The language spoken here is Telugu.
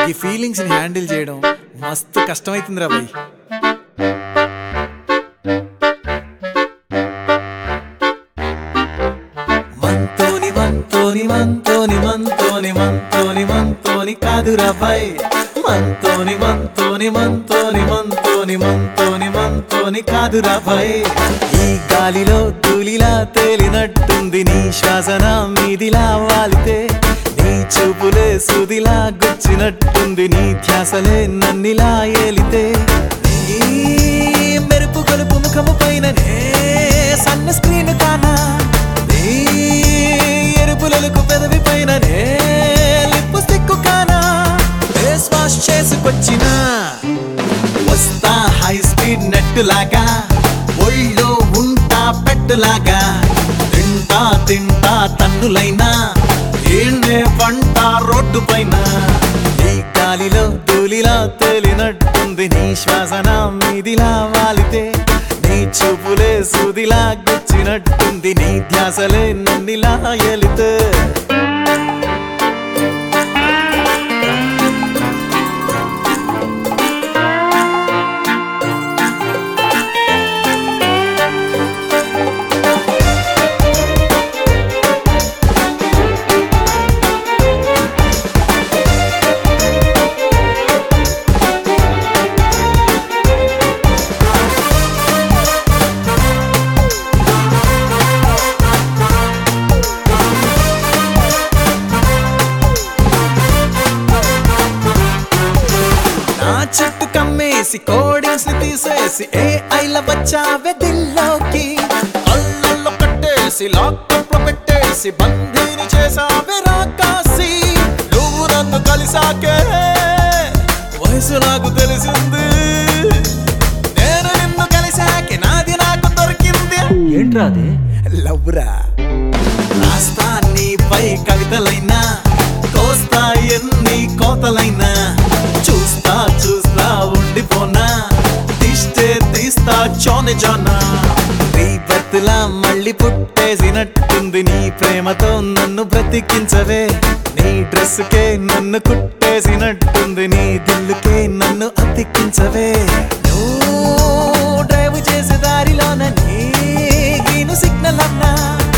ఈ ఫీలింగ్స్ ని హ్యాండిల్ చేయడం మస్తు కష్టమైతుంది రా భయ్ మంతోని మంతోని మంతోని మంతోని మంతోని మంతోని కాదురా భయ్ మంతోని మంతోని మంతోని మంతోని మంతోని మంతోని కాదురా భయ్ ఈ గాలిలో ధూళిలా తేలినట్టుంది నీ శ్వాసన మీదిలా వాలితే నీ చూపులే సుదిలా గుచ్చినట్టుంది నీ ధ్యాసలే నన్నిలా ఏలితే నీ మెరుపు గలుపు ముఖము పైననే సన్న స్క్రీన్ కానా నీ ఎరుపులకు పెదవి పైననే లిప్పు స్టిక్కు కానా ఫేస్ వాష్ చేసుకొచ్చిన వస్తా హై స్పీడ్ నెట్టులాగా ఒళ్ళో ఉంటా పెట్టులాగా తింటా తింటా తన్నులైనా ఈళ్ళే పంట రోడ్డు పైన ఈ గాలిలో ధూళిలా తేలినట్టుంది నీ శ్వాసన మీదిలా వాలితే నీ చూపులే సూదిలా గుచ్చినట్టుంది నీ ధ్యాసలే నన్నిలా ఎలితే నా చుట్టూ కమ్మేసి కోడింగ్స్ ని తీసేసి ఏ ఐల వచ్చావే దిల్లోకి అల్లల్లో కట్టేసి లాక్అప్ లో పెట్టేసి బందీని చేసావే రాకాసి నువ్వు నన్ను కలిసాకే వయసు నాకు తెలిసింది నేను నిన్ను కలిసాకే నాది నాకు దొరికింది ఏంట్రా అది లవ్రా రాస్తా నీపై కవితలైనా కోస్తా ఎన్ని కోతలైనా చూస్తా చూస్తా ఉండిపోనా తీస్తే తీస్తా చోనె జోనా బతులా మళ్ళీ పుట్టేసినట్టుంది నీ ప్రేమతో నన్ను బ్రతికించవే నీ డ్రెస్ కే నన్ను కుట్టేసినట్టుంది నీ దిల్లుకే నన్ను అతికించవే నువ్వు డ్రైవ్ చేసే దారిలోన నీ గ్రీను సిగ్నల్ అన్నా